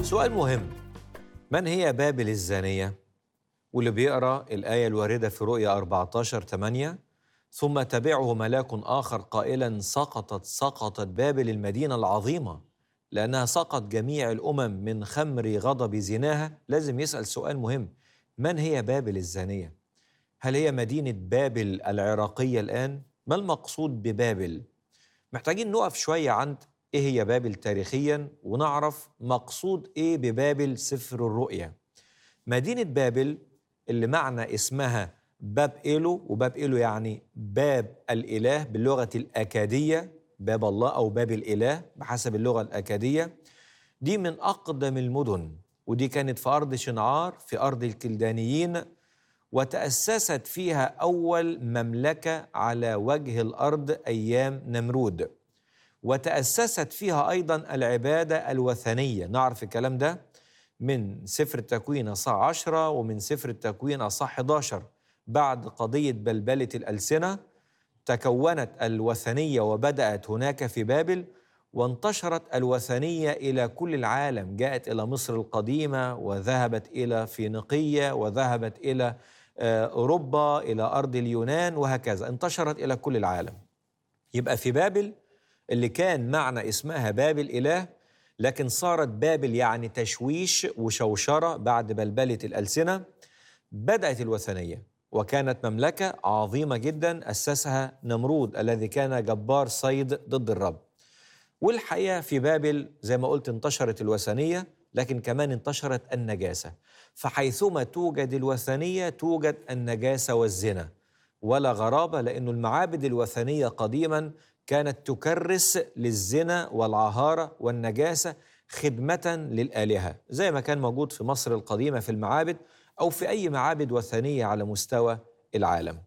سؤال مهم من هي بابل الزانية؟ واللي بيقرأ الآية الواردة في رؤيا 14 8 ثم تبعه ملاك آخر قائلا سقطت سقطت بابل المدينة العظيمة لأنها سقط جميع الأمم من خمر غضب زناها لازم يسأل سؤال مهم من هي بابل الزانية؟ هل هي مدينة بابل العراقية الآن؟ ما المقصود ببابل؟ محتاجين نقف شوية عند إيه هي بابل تاريخيا ونعرف مقصود إيه ببابل سفر الرؤيا مدينة بابل اللي معنى اسمها باب إيلو وباب إيلو يعني باب الإله باللغة الأكادية باب الله أو باب الإله بحسب اللغة الأكادية دي من أقدم المدن ودي كانت في أرض شنعار في أرض الكلدانيين وتأسست فيها أول مملكة على وجه الأرض أيام نمرود وتأسست فيها أيضا العبادة الوثنية نعرف الكلام ده من سفر التكوين أصح عشرة ومن سفر التكوين أصح 11 بعد قضية بلبلة الألسنة تكونت الوثنية وبدأت هناك في بابل وانتشرت الوثنية إلى كل العالم جاءت إلى مصر القديمة وذهبت إلى فينيقية وذهبت إلى أوروبا إلى أرض اليونان وهكذا انتشرت إلى كل العالم يبقى في بابل اللي كان معنى اسمها بابل إله لكن صارت بابل يعني تشويش وشوشرة بعد بلبلة الألسنة بدأت الوثنية وكانت مملكة عظيمة جدا أسسها نمرود الذي كان جبار صيد ضد الرب والحقيقة في بابل زي ما قلت انتشرت الوثنية لكن كمان انتشرت النجاسة فحيثما توجد الوثنية توجد النجاسة والزنا ولا غرابة لأن المعابد الوثنية قديما كانت تكرس للزنا والعهارة والنجاسة خدمة للآلهة زي ما كان موجود في مصر القديمة في المعابد أو في أي معابد وثنية على مستوى العالم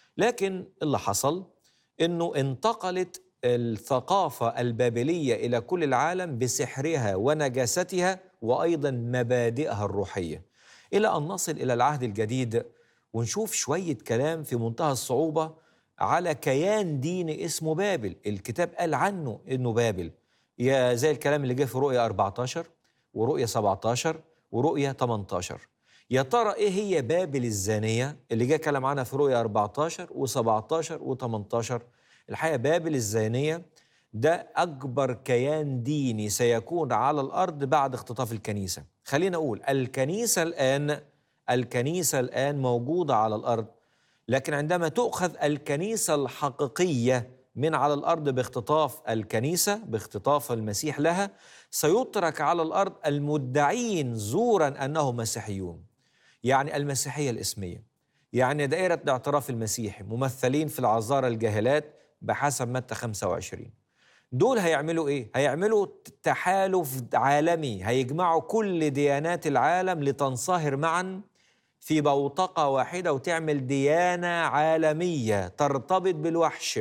لكن اللي حصل أنه انتقلت الثقافة البابلية إلى كل العالم بسحرها ونجاستها وأيضا مبادئها الروحية إلى أن نصل إلى العهد الجديد ونشوف شوية كلام في منتهى الصعوبة على كيان ديني اسمه بابل الكتاب قال عنه انه بابل يا زي الكلام اللي جه في رؤيا 14 ورؤيا 17 ورؤيا 18 يا ترى ايه هي بابل الزانيه اللي جه كلام عنها في رؤيا 14 و17 و18 الحقيقه بابل الزانيه ده اكبر كيان ديني سيكون على الارض بعد اختطاف الكنيسه خلينا اقول الكنيسه الان الكنيسه الان موجوده على الارض لكن عندما تؤخذ الكنيسة الحقيقية من على الأرض باختطاف الكنيسة باختطاف المسيح لها سيترك على الأرض المدعين زورا أنهم مسيحيون يعني المسيحية الإسمية يعني دائرة الاعتراف المسيحي ممثلين في العذارى الجاهلات بحسب متى 25 دول هيعملوا ايه؟ هيعملوا تحالف عالمي هيجمعوا كل ديانات العالم لتنصهر معا في بوتقة واحدة وتعمل ديانة عالمية ترتبط بالوحش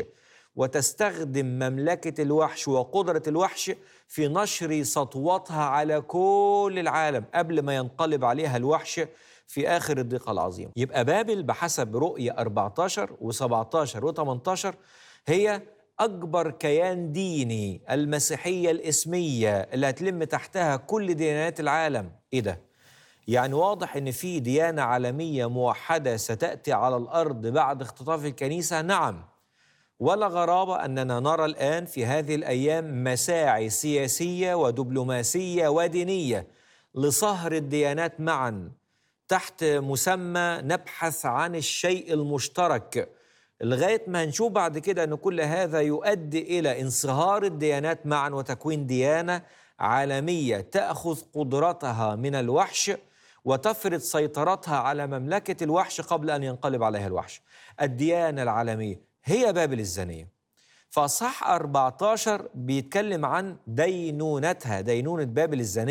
وتستخدم مملكة الوحش وقدرة الوحش في نشر سطوتها على كل العالم قبل ما ينقلب عليها الوحش في آخر الضيقة العظيمة يبقى بابل بحسب رؤية 14 و17 و18 هي أكبر كيان ديني المسيحية الإسمية اللي هتلم تحتها كل ديانات العالم إيه ده؟ يعني واضح ان في ديانه عالميه موحده ستاتي على الارض بعد اختطاف الكنيسه نعم ولا غرابه اننا نرى الان في هذه الايام مساعي سياسيه ودبلوماسيه ودينيه لصهر الديانات معا تحت مسمى نبحث عن الشيء المشترك لغايه ما هنشوف بعد كده ان كل هذا يؤدي الى انصهار الديانات معا وتكوين ديانه عالميه تاخذ قدرتها من الوحش وتفرض سيطرتها على مملكة الوحش قبل أن ينقلب عليها الوحش الديانة العالمية هي بابل الزانية فصح 14 بيتكلم عن دينونتها دينونة بابل الزانية